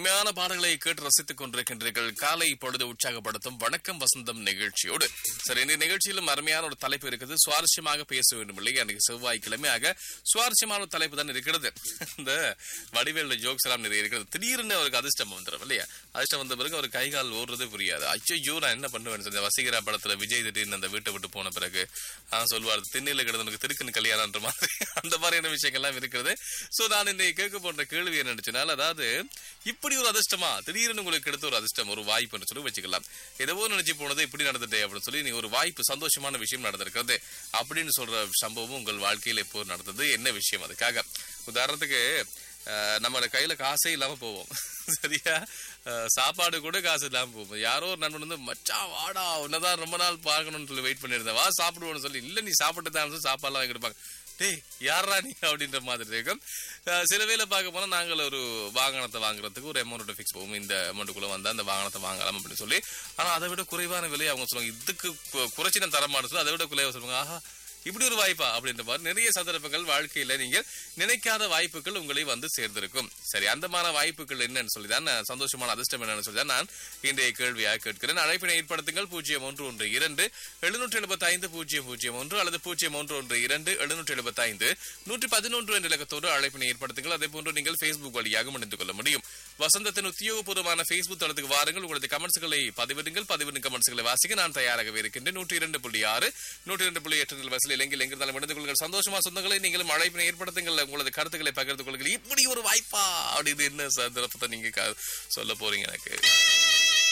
இனிமையான பாடல்களை கேட்டு ரசித்துக் கொண்டிருக்கின்றீர்கள் காலை பொழுது உற்சாகப்படுத்தும் வணக்கம் வசந்தம் நிகழ்ச்சியோடு சரி இந்த நிகழ்ச்சியிலும் அருமையான ஒரு தலைப்பு இருக்குது சுவாரஸ்யமாக பேச வேண்டும் இல்லையா அன்றைக்கு செவ்வாய்க்கிழமை ஆக சுவாரஸ்யமான ஒரு தலைப்பு தான் இருக்கிறது இந்த வடிவேல ஜோக்ஸ் எல்லாம் நிறைய இருக்கிறது திடீர்னு அவருக்கு அதிர்ஷ்டம் வந்துடும் இல்லையா அதிர்ஷ்டம் வந்த பிறகு அவர் கை கால் ஓடுறதே புரியாது ஐயோ நான் என்ன பண்ணுவேன் இந்த வசீகரா படத்துல விஜய் திடீர்னு அந்த வீட்டை விட்டு போன பிறகு ஆ சொல்வார் திண்ணில கிடந்தவனுக்கு திருக்குன்னு கல்யாணம்ன்ற மாதிரி அந்த மாதிரியான விஷயங்கள்லாம் இருக்கிறது சோ நான் இன்னைக்கு கேட்க போன்ற கேள்வி என்ன நினைச்சனால அதாவது இப்படி ஒரு அதிர்ஷ்டமா திடீர்னு உங்களுக்கு கிடைத்த ஒரு அதிர்ஷ்டம் ஒரு வாய்ப்புன்னு சொல்லி வச்சுக்கலாம் ஏதோ நினைச்சு போனது இப்படி நடந்துட்டே அப்படின்னு சொல்லி நீ ஒரு வாய்ப்பு சந்தோஷமான விஷயம் நடந்திருக்கிறது அப்படின்னு சொல்ற சம்பவம் உங்கள் வாழ்க்கையில எப்போ நடந்தது என்ன விஷயம் அதுக்காக உதாரணத்துக்கு அஹ், நம்ம கையில காசே இல்லாம போவோம் சரியா அஹ், சாப்பாடு கூட காசு இல்லாம போவோம் யாரோ ஒரு நண்பன் வந்து மச்சான் வாடா உன்னதான் ரொம்ப நாள் பார்க்கணும்னு சொல்லி வெயிட் பண்ணியிருந்தேன் வா சாப்பிடுவோம்னு சொல்லி இல்ல நீ சாப்பிட்டு தான் சாப்பாடுலாம் வாங்கி கொடுப்பாங்க டேய் யாரா நீ அப்படின்ற மாதிரி இருக்கும் அஹ் சில வேலை பார்க்க போனா நாங்கள் ஒரு வாகனத்தை வாங்குறதுக்கு ஒரு அமௌண்ட் ஃபிக்ஸ் போவோம் இந்த அமௌண்ட்டுக்குள்ள வந்தா அந்த வாகனத்தை வாங்கலாம் அப்படின்னு சொல்லி ஆனா அதை விட குறைவான விலை அவங்க சொல்லுவாங்க இதுக்கு கு- குறைச்சி நான் தர மாட்டேன் சொல்லி அதை விட குறைவா சொல்லுவாங்க ஆஹா இப்படி ஒரு வாய்ப்பா அப்படின்ற மாதிரி நிறைய சந்தர்ப்பங்கள் வாழ்க்கையில நீங்கள் நினைக்காத வாய்ப்புகள் உங்களை வந்து சேர்ந்திருக்கும் சரி அந்தமான வாய்ப்புகள் என்னன்னு சொல்லி தான் நான் சந்தோஷமான அதிர்ஷ்டம் என்னன்னு சொல்லி தான் நான் இன்றைய கேள்வியாக கேட்கிறேன் அழைப்பினை ஏற்படுத்துங்கள் பூஜ்ஜியம் ஒன்று ஒன்று இரண்டு எழுநூற்றி எழுபத்தி ஐந்து பூஜ்ஜியம் பூஜ்ஜியம் ஒன்று அல்லது பூஜ்ஜியம் ஒன்று ஒன்று இரண்டு எழுநூற்றி எழுபத்தி ஐந்து நூற்றி பதினொன்று என்ற இலக்கத்தோடு அழைப்பினை ஏற்படுத்துங்கள் அதே போன்று நீங்கள் Facebook வழியாக இணைந்து கொள்ள முடியும் வசந்தத்தின் உத்தியோகபூர்வமான Facebook தளத்துக்கு வாருங்கள் உங்களது கமெண்ட்ஸ்களை பதிவிடுங்கள் பதிவிடும் கமெண்ட்ஸ்களை வாசிக்க நான் தயாராகவே இருக்கின்றேன் நூற்றி இரண்டு புள்ளி ஆறு நூற்றி இரண்டு புள்ளி எட்டு வசதியில் எங்கில் எங்கிருந்தாலும் இணைந்து கொள்ளுங்கள் சந்தோஷமா சொந்தங்களை நீங்களும் அழைப்பினை ஏற்படுத்துங்கள் உங்களது கருத்துக்களை பகிர்ந்து கொள்ளுங்கள் இப்படி ஒரு வாய்ப்பா அப்படின்னு என்ன சந்தர்ப்பத்தை நீங்க க- சொல்ல போறீங்க எனக்கு